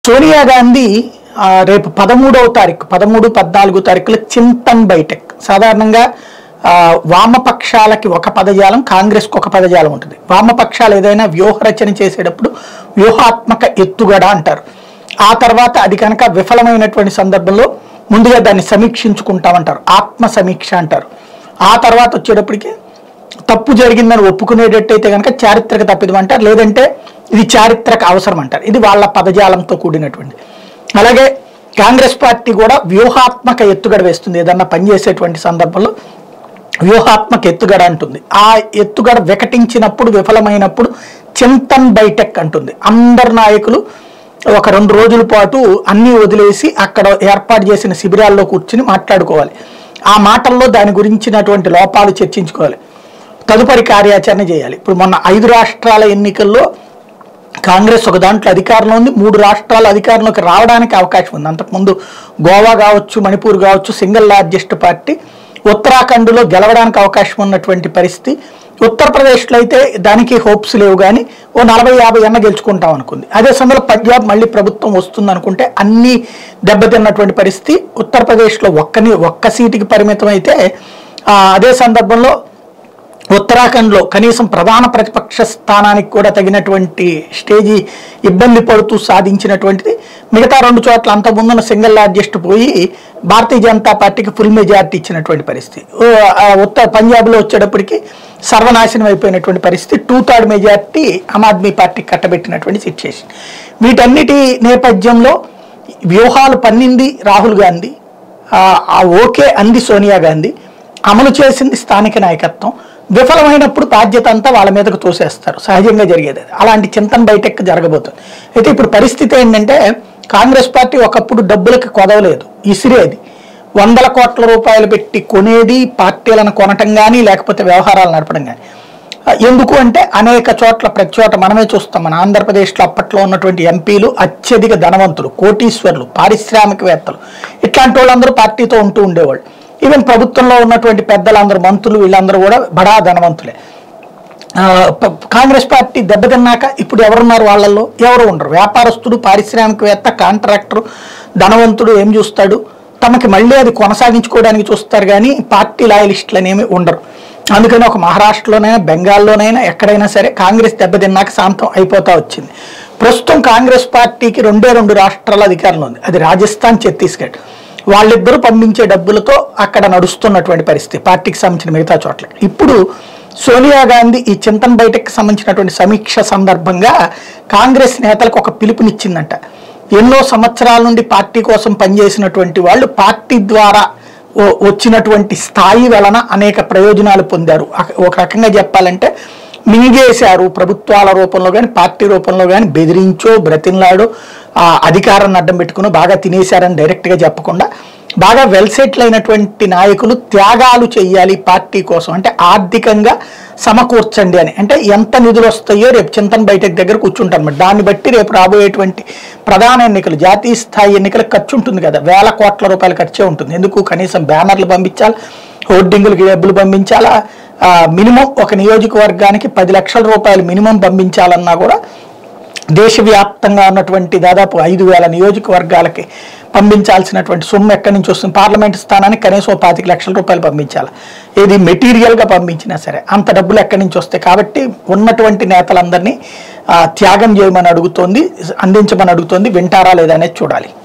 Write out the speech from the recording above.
సోనియా గాంధీ ఆ, రేపు పదమూడవ తారీఖు పదమూడు పద్నాలుగు తారీఖులో చింతన్ బైటెక్ సాధారణంగా ఆ, వామపక్షాలకి ఒక పదజాలం కాంగ్రెస్కి ఒక పదజాలం ఉంటుంది వామపక్షాలు ఏదైనా వ్యూహరచన చేసేటప్పుడు వ్యూహాత్మక ఎత్తుగడ అంటారు ఆ తర్వాత అది కనుక విఫలమైనటువంటి సందర్భంలో ముందుగా దాన్ని సమీక్షించుకుంటామంటారు ఆత్మ సమీక్ష అంటారు ఆ తర్వాత వచ్చేటప్పటికి తప్పు జరిగిందని ఒప్పుకునేటట్టయితే కనుక చారిత్రక తప్పిదం అంటారు లేదంటే ఇది చారిత్రక అవసరం అంటారు ఇది వాళ్ళ పదజాలంతో కూడినటువంటి అలాగే కాంగ్రెస్ పార్టీ కూడా వ్యూహాత్మక ఎత్తుగడ వేస్తుంది ఏదన్నా పనిచేసేటువంటి సందర్భంలో వ్యూహాత్మక ఎత్తుగడ అంటుంది ఆ ఎత్తుగడ వికటించినప్పుడు విఫలమైనప్పుడు చింతన్ బైటెక్ అంటుంది అందరు నాయకులు ఒక రెండు రోజుల పాటు అన్నీ వదిలేసి అక్కడ ఏర్పాటు చేసిన శిబిరాల్లో కూర్చుని మాట్లాడుకోవాలి ఆ మాటల్లో దాని గురించినటువంటి లోపాలు చర్చించుకోవాలి తదుపరి కార్యాచరణ చేయాలి ఇప్పుడు మొన్న ఐదు రాష్ట్రాల ఎన్నికల్లో కాంగ్రెస్ ఒక దాంట్లో అధికారంలో ఉంది మూడు రాష్ట్రాల అధికారంలోకి రావడానికి అవకాశం ఉంది అంతకుముందు గోవా కావచ్చు మణిపూర్ కావచ్చు సింగిల్ లార్జెస్ట్ పార్టీ ఉత్తరాఖండ్లో గెలవడానికి అవకాశం ఉన్నటువంటి పరిస్థితి ఉత్తరప్రదేశ్లో అయితే దానికి హోప్స్ లేవు కానీ ఓ నలభై యాభై అన్న గెలుచుకుంటాం అనుకుంది అదే సమయంలో పంజాబ్ మళ్ళీ ప్రభుత్వం వస్తుంది అనుకుంటే అన్ని దెబ్బతిన్నటువంటి పరిస్థితి ఉత్తరప్రదేశ్లో ఒక్కని ఒక్క సీటుకి పరిమితం అయితే ఆ, అదే సందర్భంలో ఉత్తరాఖండ్లో కనీసం ప్రధాన ప్రతిపక్ష స్థానానికి కూడా తగినటువంటి స్టేజీ ఇబ్బంది పడుతూ సాధించినటువంటిది మిగతా రెండు చోట్ల అంత ముందున్న సింగిల్ లార్జెస్ట్ పోయి భారతీయ జనతా పార్టీకి ఫుల్ మెజారిటీ ఇచ్చినటువంటి పరిస్థితి ఓ, ఆ ఉత్తర పంజాబ్లో వచ్చేటప్పటికి సర్వనాశనం అయిపోయినటువంటి పరిస్థితి two third majority Aam Aadmi పార్టీకి కట్టబెట్టినటువంటి సిచ్యుయేషన్ వీటన్నిటి నేపథ్యంలో వ్యూహాలు పన్నింది రాహుల్ గాంధీ ఆ ఆ ఓకే అంది సోనియా గాంధీ అమలు చేసింది స్థానిక నాయకత్వం విఫలమైనప్పుడు బాధ్యత అంతా వాళ్ళ మీదకు తోసేస్తారు సహజంగా జరిగేది అది. అలాంటి చింతన బయటెక్ జరగబోతుంది అయితే ఇప్పుడు పరిస్థితి ఏంటంటే కాంగ్రెస్ పార్టీ ఒకప్పుడు డబ్బులకి కొదవలేదు ఇసిరేది వందల కోట్ల రూపాయలు పెట్టి కొనేది పార్టీలను కొనటం కానీ లేకపోతే వ్యవహారాలు నడపడం కానీ ఎందుకు అంటే అనేక చోట్ల ప్రతి చోట మనమే చూస్తాం మన ఆంధ్రప్రదేశ్లో అప్పట్లో ఉన్నటువంటి ఎంపీలు అత్యధిక ధనవంతులు కోటీశ్వరులు పారిశ్రామికవేత్తలు ఇట్లాంటి వాళ్ళందరూ పార్టీతో ఉంటూ ఉండేవాళ్ళు ఈవెన్ ప్రభుత్వంలో ఉన్నటువంటి పెద్దలందరూ మంత్రులు వీళ్ళందరూ కూడా బడా ధనవంతులే ఆ, ప- కాంగ్రెస్ పార్టీ దెబ్బతిన్నాక ఇప్పుడు ఎవరున్నారు వాళ్ళల్లో ఎవరు ఉండరు వ్యాపారస్తుడు పారిశ్రామికవేత్త కాంట్రాక్టర్ ధనవంతుడు ఏం చూస్తాడు తమకి మళ్ళీ అది కొనసాగించుకోవడానికి చూస్తారు కానీ పార్టీ లాయలిస్టులు అనేవి ఉండరు అందుకని ఒక మహారాష్ట్రలోనైనా బెంగాల్లోనైనా ఎక్కడైనా సరే కాంగ్రెస్ దెబ్బతిన్నాక శాంతం అయిపోతా వచ్చింది ప్రస్తుతం కాంగ్రెస్ పార్టీకి రెండే రెండు రాష్ట్రాల అధికారంలో ఉంది అది రాజస్థాన్ ఛత్తీస్గఢ్ వాళ్ళిద్దరూ పంపించే డబ్బులతో అక్కడ నడుస్తున్నటువంటి పరిస్థితి పార్టీకి సంబంధించిన మిగతా చోట్ల ఇప్పుడు సోనియా గాంధీ ఈ చింతన్ బయటకు సంబంధించినటువంటి సమీక్ష సందర్భంగా కాంగ్రెస్ నేతలకు ఒక పిలుపునిచ్చిందంట ఎన్నో సంవత్సరాల నుండి పార్టీ కోసం పనిచేసినటువంటి వాళ్ళు పార్టీ ద్వారా ఓ- వచ్చినటువంటి స్థాయి వలన అనేక ప్రయోజనాలు పొందారు అక- ఒక రకంగా చెప్పాలంటే మింగేశారు ప్రభుత్వాల రూపంలో కానీ పార్టీ రూపంలో కానీ బెదిరించో బ్రతిన్లాడో ఆ అధికారాన్ని అడ్డం పెట్టుకుని బాగా తినేశారని డైరెక్ట్గా చెప్పకుండా బాగా వెల్ సెటిల్ అయినటువంటి నాయకులు త్యాగాలు చేయాలి పార్టీ కోసం అంటే ఆర్థికంగా సమకూర్చండి అని అంటే ఎంత నిధులు వస్తాయో రేపు చింతన బయటకు దగ్గర కూర్చుంటారు మరి దాన్ని బట్టి రేపు రాబోయేటువంటి ప్రధాన ఎన్నికలు జాతీయ స్థాయి ఎన్నికలకు ఖర్చు ఉంటుంది కదా వేల కోట్ల రూపాయల ఖర్చే ఉంటుంది ఎందుకు కనీసం బ్యానర్లు పంపించాలి హోర్డింగులకి డబ్బులు పంపించాలా ఆ, మినిమం ఒక నియోజకవర్గానికి పది లక్షల రూపాయలు మినిమం పంపించాలన్నా కూడా దేశవ్యాప్తంగా ఉన్నటువంటి దాదాపు ఐదు వేల నియోజకవర్గాలకి పంపించాల్సినటువంటి సొమ్ము ఎక్కడి నుంచి వస్తుంది పార్లమెంట్ స్థానానికి కనీసం ఓ పాతిక లక్షల రూపాయలు పంపించాలి ఇది మెటీరియల్గా పంపించినా సరే అంత డబ్బులు ఎక్కడి నుంచి వస్తాయి కాబట్టి ఉన్నటువంటి నేతలందరినీ ఆ, త్యాగం చేయమని అడుగుతోంది అందించమని అడుగుతోంది వింటారా లేదా అనేది చూడాలి